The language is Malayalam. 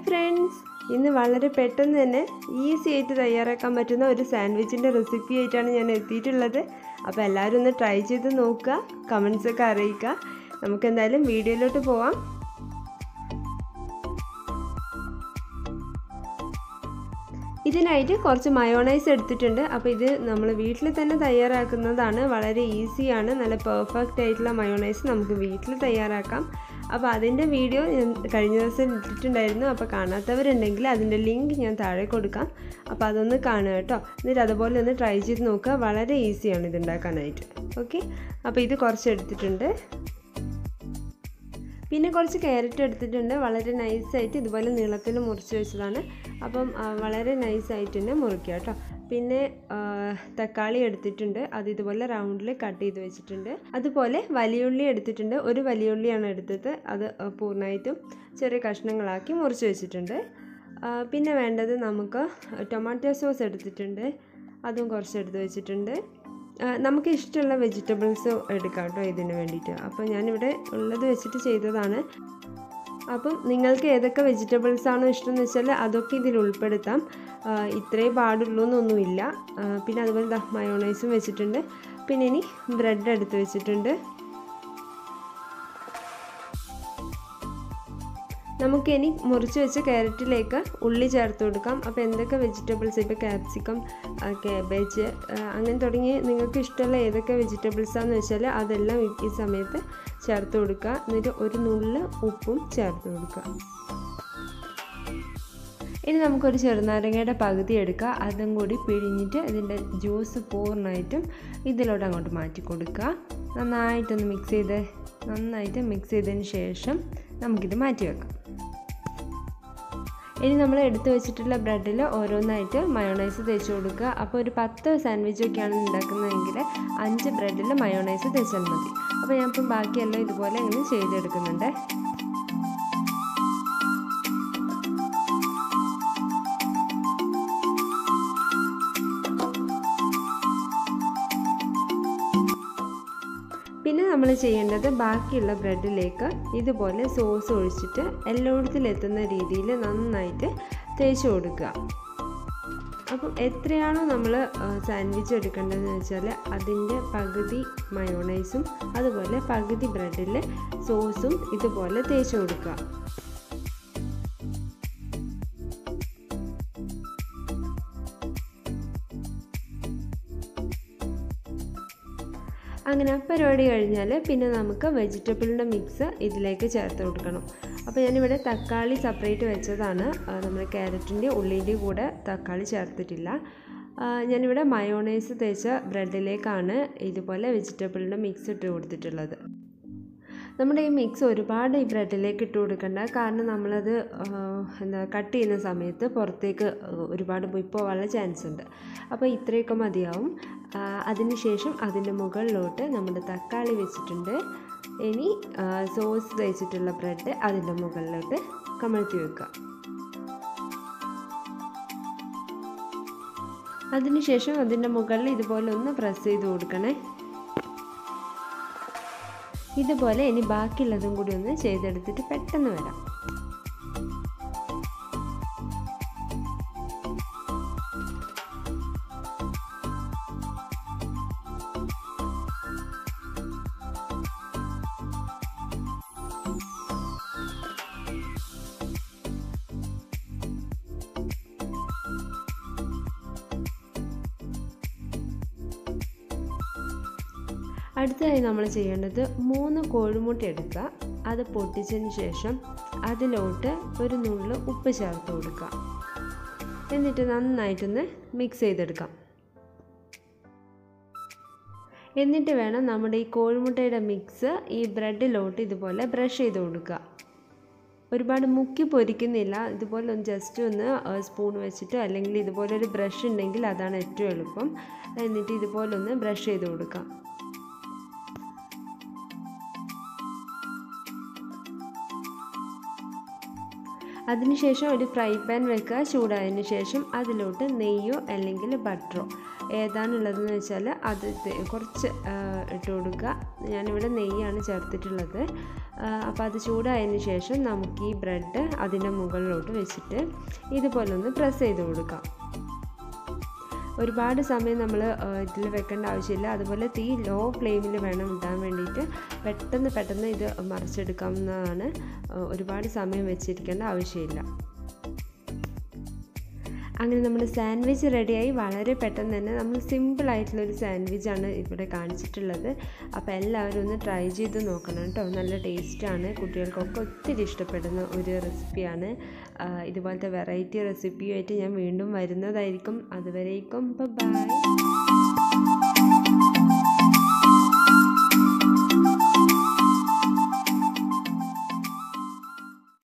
ഫ്രണ്ട്സ് ഇന്ന് വളരെ പെട്ടെന്ന് തന്നെ ഈസി ആയിട്ട് തയ്യാറാക്കാൻ പറ്റുന്ന ഒരു സാൻഡ്വിച്ചിൻ്റെ റെസിപ്പി ആയിട്ടാണ് ഞാൻ എത്തിയിട്ടുള്ളത് അപ്പോൾ എല്ലാവരും ഒന്ന് ട്രൈ ചെയ്ത് നോക്കുക കമൻസ് ഒക്കെ അറിയിക്കുക നമുക്ക് എന്തായാലും വീഡിയോയിലോട്ട് പോവാം ഇതിനായിട്ട് കുറച്ച് മയോണൈസ് എടുത്തിട്ടുണ്ട് അപ്പോൾ ഇത് നമ്മൾ വീട്ടിൽ തന്നെ തയ്യാറാക്കുന്നതാണ് വളരെ ഈസിയാണ് നല്ല പെർഫെക്റ്റ് ആയിട്ടുള്ള മയോണൈസ് നമുക്ക് വീട്ടിൽ തയ്യാറാക്കാം അപ്പോൾ അതിൻ്റെ വീഡിയോ ഞാൻ കഴിഞ്ഞ ദിവസം ഇട്ടിട്ടുണ്ടായിരുന്നു അപ്പോൾ കാണാത്തവരുണ്ടെങ്കിൽ അതിൻ്റെ ലിങ്ക് ഞാൻ താഴെ കൊടുക്കാം അപ്പോൾ അതൊന്ന് കാണുക കേട്ടോ എന്നിട്ട് അതുപോലെ ഒന്ന് ട്രൈ ചെയ്ത് നോക്കുക വളരെ ഈസിയാണ് ഇത് ഉണ്ടാക്കാനായിട്ട് ഓക്കെ അപ്പോൾ ഇത് കുറച്ച് എടുത്തിട്ടുണ്ട് പിന്നെ കുറച്ച് ക്യാരറ്റ് എടുത്തിട്ടുണ്ട് വളരെ നൈസായിട്ട് ഇതുപോലെ നീളത്തിൽ മുറിച്ച് വെച്ചതാണ് അപ്പം വളരെ നൈസായിട്ട് തന്നെ മുറിക്കുക കേട്ടോ പിന്നെ തക്കാളി എടുത്തിട്ടുണ്ട് അത് ഇതുപോലെ റൗണ്ടിൽ കട്ട് ചെയ്ത് വെച്ചിട്ടുണ്ട് അതുപോലെ വലിയുള്ളി എടുത്തിട്ടുണ്ട് ഒരു വലിയുള്ളിയാണ് എടുത്തത് അത് പൂർണ്ണമായിട്ടും ചെറിയ കഷ്ണങ്ങളാക്കി മുറിച്ച് വെച്ചിട്ടുണ്ട് പിന്നെ വേണ്ടത് നമുക്ക് ടൊമാറ്റോ സോസ് എടുത്തിട്ടുണ്ട് അതും കുറച്ച് എടുത്ത് വെച്ചിട്ടുണ്ട് നമുക്ക് ഇഷ്ടമുള്ള വെജിറ്റബിൾസ് എടുക്കാം കേട്ടോ ഇതിന് വേണ്ടിയിട്ട് അപ്പോൾ ഞാനിവിടെ ഉള്ളത് വെച്ചിട്ട് ചെയ്തതാണ് അപ്പം നിങ്ങൾക്ക് ഏതൊക്കെ വെജിറ്റബിൾസ് ആണോ ഇഷ്ടം എന്ന് വെച്ചാൽ അതൊക്കെ ഇതിൽ ഉൾപ്പെടുത്താം ഇത്രേ പാടുള്ളൂ എന്നൊന്നുമില്ല പിന്നെ അതുപോലെ മയോണൈസും വെച്ചിട്ടുണ്ട് പിന്നെ ഇനി ബ്രെഡ് എടുത്ത് വെച്ചിട്ടുണ്ട് നമുക്കിനി മുറിച്ച് വെച്ച ക്യാരറ്റിലേക്ക് ഉള്ളി ചേർത്ത് കൊടുക്കാം അപ്പോൾ എന്തൊക്കെ വെജിറ്റബിൾസ് ഇപ്പോൾ ക്യാപ്സിക്കം കാബേജ് അങ്ങനെ തുടങ്ങി നിങ്ങൾക്ക് ഇഷ്ടമുള്ള ഏതൊക്കെ വെജിറ്റബിൾസാണെന്ന് വെച്ചാൽ അതെല്ലാം ഈ സമയത്ത് ചേർത്ത് കൊടുക്കുക എന്നിട്ട് ഒരു നുള്ള് ഉപ്പും ചേർത്ത് കൊടുക്കുക ഇനി നമുക്കൊരു ചെറുനാരങ്ങയുടെ പകുതി എടുക്കുക അതും കൂടി പിഴിഞ്ഞിട്ട് ഇതിൻ്റെ ജ്യൂസ് പൂർണ്ണമായിട്ടും ഇതിലോട്ട് അങ്ങോട്ട് മാറ്റി കൊടുക്കുക നന്നായിട്ടൊന്ന് മിക്സ് ചെയ്ത് നന്നായിട്ട് മിക്സ് ചെയ്തതിന് ശേഷം നമുക്കിത് മാറ്റി വെക്കാം ഇനി നമ്മൾ എടുത്തു വെച്ചിട്ടുള്ള ബ്രെഡിൽ ഓരോന്നായിട്ട് മയോണൈസ് തേച്ച് കൊടുക്കുക അപ്പോൾ ഒരു പത്ത് സാൻഡ്വിച്ച് ഒക്കെയാണ് ഉണ്ടാക്കുന്നതെങ്കിൽ അഞ്ച് ബ്രെഡിൽ മയോണൈസ് തേച്ചാൽ മതി അപ്പോൾ ഞാൻ ഇപ്പം ബാക്കിയെല്ലാം ഇതുപോലെ ഇങ്ങനെ ചെയ്തെടുക്കുന്നുണ്ട് പിന്നെ നമ്മൾ ചെയ്യേണ്ടത് ബാക്കിയുള്ള ബ്രെഡിലേക്ക് ഇതുപോലെ സോസ് ഒഴിച്ചിട്ട് എല്ലായിടത്തും എത്തുന്ന രീതിയിൽ നന്നായിട്ട് തേച്ച് കൊടുക്കുക അപ്പം എത്രയാണോ നമ്മൾ സാൻഡ്വിച്ച് എടുക്കേണ്ടതെന്ന് വെച്ചാൽ അതിൻ്റെ പകുതി മയോണൈസും അതുപോലെ പകുതി ബ്രെഡിൽ സോസും ഇതുപോലെ തേച്ച് കൊടുക്കുക അങ്ങനെ പരിപാടി കഴിഞ്ഞാൽ പിന്നെ നമുക്ക് വെജിറ്റബിളിൻ്റെ മിക്സ് ഇതിലേക്ക് ചേർത്ത് കൊടുക്കണം അപ്പോൾ ഞാനിവിടെ തക്കാളി സെപ്പറേറ്റ് വെച്ചതാണ് നമ്മൾ ക്യാരറ്റിൻ്റെ ഉള്ളിൻ്റെ കൂടെ തക്കാളി ചേർത്തിട്ടില്ല ഞാനിവിടെ മയോണൈസ് തേച്ച ബ്രെഡിലേക്കാണ് ഇതുപോലെ വെജിറ്റബിളിൻ്റെ മിക്സ് ഇട്ട് കൊടുത്തിട്ടുള്ളത് നമ്മുടെ ഈ മിക്സ് ഒരുപാട് ഈ ബ്രെഡിലേക്ക് ഇട്ട് കൊടുക്കണ്ട കാരണം നമ്മളത് എന്താ കട്ട് ചെയ്യുന്ന സമയത്ത് പുറത്തേക്ക് ഒരുപാട് പോയി പോകാനുള്ള ചാൻസ് ഉണ്ട് അപ്പോൾ ഇത്രയൊക്കെ മതിയാവും അതിനുശേഷം അതിൻ്റെ മുകളിലോട്ട് നമ്മുടെ തക്കാളി വെച്ചിട്ടുണ്ട് ഇനി സോസ് തേച്ചിട്ടുള്ള ബ്രെഡ് അതിൻ്റെ മുകളിലോട്ട് കമഴ്ത്തി വെക്കുക അതിനുശേഷം അതിൻ്റെ മുകളിൽ ഇതുപോലെ ഒന്ന് പ്രസ് ചെയ്ത് കൊടുക്കണേ ഇതുപോലെ ഇനി ബാക്കിയുള്ളതും കൂടി ഒന്ന് ചെയ്തെടുത്തിട്ട് പെട്ടെന്ന് വരാം അടുത്തതായി നമ്മൾ ചെയ്യേണ്ടത് മൂന്ന് കോഴിമുട്ട എടുക്കുക അത് പൊട്ടിച്ചതിന് ശേഷം അതിലോട്ട് ഒരു നുള്ളു ഉപ്പ് ചേർത്ത് കൊടുക്കുക എന്നിട്ട് നന്നായിട്ടൊന്ന് മിക്സ് ചെയ്തെടുക്കാം എന്നിട്ട് വേണം നമ്മുടെ ഈ കോഴിമുട്ടയുടെ മിക്സ് ഈ ബ്രെഡിലോട്ട് ഇതുപോലെ ബ്രഷ് ചെയ്ത് കൊടുക്കുക ഒരുപാട് മുക്കി പൊരിക്കുന്നില്ല ഇതുപോലെ ഒന്ന് ജസ്റ്റ് ഒന്ന് സ്പൂൺ വെച്ചിട്ട് അല്ലെങ്കിൽ ഇതുപോലെ ഒരു ബ്രഷ് ഉണ്ടെങ്കിൽ അതാണ് ഏറ്റവും എളുപ്പം എന്നിട്ട് ഇതുപോലെ ഒന്ന് ബ്രഷ് ചെയ്ത് കൊടുക്കാം അതിനുശേഷം ഒരു ഫ്രൈ പാൻ വെക്കുക ചൂടായതിന് ശേഷം അതിലോട്ട് നെയ്യോ അല്ലെങ്കിൽ ബട്ടറോ ഏതാണുള്ളതെന്ന് വെച്ചാൽ അത് കുറച്ച് ഇട്ട് കൊടുക്കുക ഞാനിവിടെ നെയ്യാണ് ചേർത്തിട്ടുള്ളത് അപ്പോൾ അത് ചൂടായതിന് ശേഷം നമുക്ക് ഈ ബ്രെഡ് അതിൻ്റെ മുകളിലോട്ട് വെച്ചിട്ട് ഇതുപോലെ ഒന്ന് പ്രസ് ചെയ്ത് കൊടുക്കാം ഒരുപാട് സമയം നമ്മൾ ഇതിൽ വെക്കേണ്ട ആവശ്യമില്ല അതുപോലെ തീ ലോ ഫ്ലെയിമിൽ വേണം ഇടാൻ വേണ്ടിയിട്ട് പെട്ടെന്ന് പെട്ടെന്ന് ഇത് മറിച്ചെടുക്കാവുന്നതാണ് ഒരുപാട് സമയം വെച്ചിരിക്കേണ്ട ആവശ്യമില്ല അങ്ങനെ നമ്മുടെ സാൻഡ്വിച്ച് റെഡിയായി വളരെ പെട്ടെന്ന് തന്നെ നമ്മൾ സിമ്പിളായിട്ടുള്ളൊരു സാൻഡ്വിച്ചാണ് ഇവിടെ കാണിച്ചിട്ടുള്ളത് അപ്പോൾ എല്ലാവരും ഒന്ന് ട്രൈ ചെയ്ത് നോക്കണം കേട്ടോ നല്ല ടേസ്റ്റാണ് കുട്ടികൾക്കൊക്കെ ഒത്തിരി ഇഷ്ടപ്പെടുന്ന ഒരു റെസിപ്പിയാണ് ഇതുപോലത്തെ വെറൈറ്റി റെസിപ്പിയുമായിട്ട് ഞാൻ വീണ്ടും വരുന്നതായിരിക്കും അതുവരേക്കും ബൈ